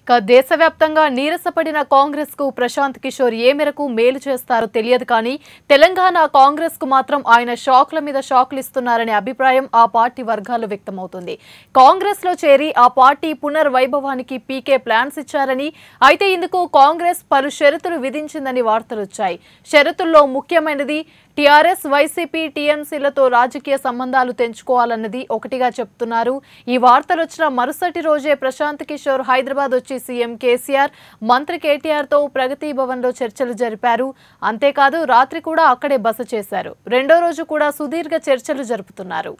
ఇక దేశవ్యాప్తంగా నీరసపడిన కాంగ్రెస్ కు ప్రశాంత్ కిషోర్ ఏ మేరకు మేలు చేస్తారో తెలియదు కానీ తెలంగాణ కాంగ్రెస్ కు మాత్రం ఆయన షాక్ల మీద షాక్లు ఇస్తున్నారనే అభిప్రాయం ఆ పార్టీ వర్గాల్లో వ్యక్తమవుతుంది కాంగ్రెస్ లో చేరి ఆ పార్టీ పునర్వైభవానికి పీకే ప్లాన్స్ ఇచ్చారని అయితే ఇందుకు కాంగ్రెస్ పలు షరతులు విధించిందని వార్తలు వచ్చాయి షరతుల్లో ముఖ్యమైనది టీఆర్ఎస్ వైసీపీ టీఎంసీలతో రాజకీయ సంబంధాలు తెంచుకోవాలన్నది ఒకటిగా చెప్తున్నారు ఈ వార్తలు వచ్చిన మరుసటి రోజే ప్రశాంత్ కిషోర్ హైదరాబాద్ వచ్చి సీఎం కేసీఆర్ మంత్రి కేటీఆర్ తో ప్రగతి భవన్ లో చర్చలు జరిపారు అంతేకాదు రాత్రి కూడా అక్కడే బస చేశారు రెండో రోజు కూడా సుదీర్ఘ చర్చలు జరుపుతున్నారు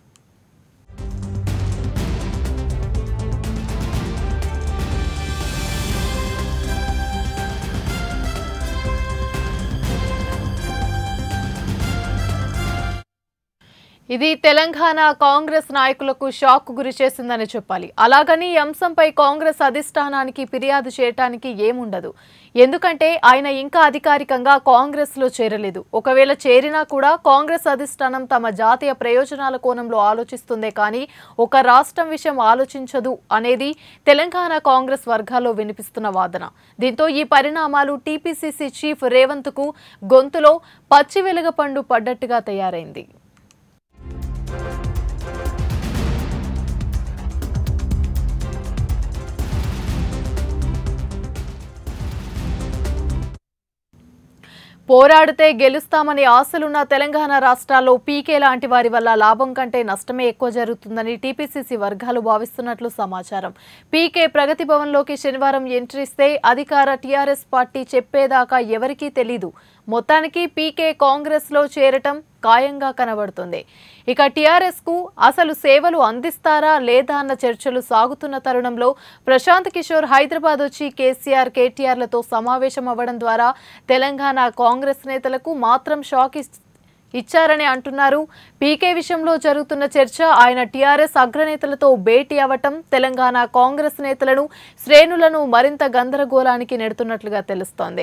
ఇది తెలంగాణ కాంగ్రెస్ నాయకులకు షాక్ గురి చేసిందని చెప్పాలి అలాగని ఈ అంశంపై కాంగ్రెస్ అధిష్టానానికి ఫిర్యాదు చేయటానికి ఏముండదు ఎందుకంటే ఆయన ఇంకా అధికారికంగా కాంగ్రెస్ లో చేరలేదు ఒకవేళ చేరినా కూడా కాంగ్రెస్ అధిష్టానం తమ జాతీయ ప్రయోజనాల కోణంలో ఆలోచిస్తుందే కానీ ఒక రాష్ట్రం విషయం ఆలోచించదు అనేది తెలంగాణ కాంగ్రెస్ వర్గాల్లో వినిపిస్తున్న వాదన దీంతో ఈ పరిణామాలు టీపీసీసీ చీఫ్ రేవంత్ కు గొంతులో పచ్చి వెలుగపండు పడ్డట్టుగా తయారైంది పోరాడితే గెలుస్తామని ఆశలున్న తెలంగాణ రాష్ట్రాల్లో పీకే లాంటి వారి వల్ల లాభం కంటే నష్టమే ఎక్కువ జరుగుతుందని టీపీసీసీ వర్గాలు భావిస్తున్నట్లు సమాచారం పీకే ప్రగతి భవన్లోకి శనివారం ఎంట్రీ ఇస్తే అధికార టీఆర్ఎస్ పార్టీ చెప్పేదాకా ఎవరికీ తెలీదు మొత్తానికి పీకే కాంగ్రెస్ లో చేరటం ఖాయంగా కనబడుతుంది ఇక టీఆర్ఎస్ కు అసలు సేవలు అందిస్తారా లేదా అన్న చర్చలు సాగుతున్న తరుణంలో ప్రశాంత్ కిషోర్ హైదరాబాద్ వచ్చి కేసీఆర్ కేటీఆర్లతో సమావేశం అవ్వడం ద్వారా తెలంగాణ కాంగ్రెస్ నేతలకు మాత్రం షాక్ ఇస్- ఇచ్చారని అంటున్నారు పీకే విషయంలో జరుగుతున్న చర్చ ఆయన టీఆర్ఎస్ అగ్రనేతలతో భేటీ అవ్వటం తెలంగాణ కాంగ్రెస్ నేతలను శ్రేణులను మరింత గందరగోళానికి నెడుతున్నట్లుగా తెలుస్తోంది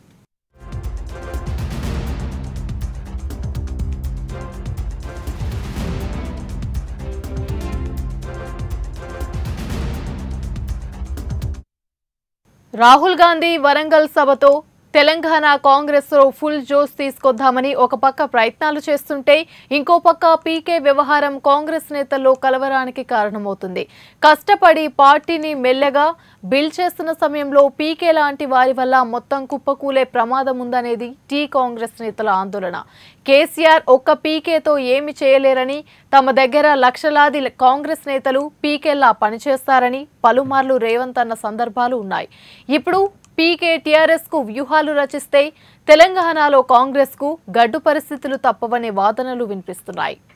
రాహుల్ గాంధీ వరంగల్ సభతో తెలంగాణ కాంగ్రెస్ లో ఫుల్ జోస్ తీసుకొద్దామని ఒక పక్క ప్రయత్నాలు చేస్తుంటే ఇంకో పక్క పీకే వ్యవహారం కాంగ్రెస్ నేతల్లో కలవరానికి కారణమవుతుంది కష్టపడి పార్టీని మెల్లగా బిల్డ్ చేస్తున్న సమయంలో పీకే లాంటి వారి వల్ల మొత్తం కుప్పకూలే ప్రమాదం ఉందనేది టీ కాంగ్రెస్ నేతల ఆందోళన కేసీఆర్ ఒక్క పీకేతో ఏమి చేయలేరని తమ దగ్గర లక్షలాది కాంగ్రెస్ నేతలు పీకేలా పనిచేస్తారని పలుమార్లు రేవంత్ అన్న సందర్భాలు ఉన్నాయి ఇప్పుడు పీకే టీఆర్ఎస్ కు వ్యూహాలు రచిస్తే తెలంగాణలో కాంగ్రెస్ కు గడ్డు పరిస్థితులు తప్పవనే వాదనలు వినిపిస్తున్నాయి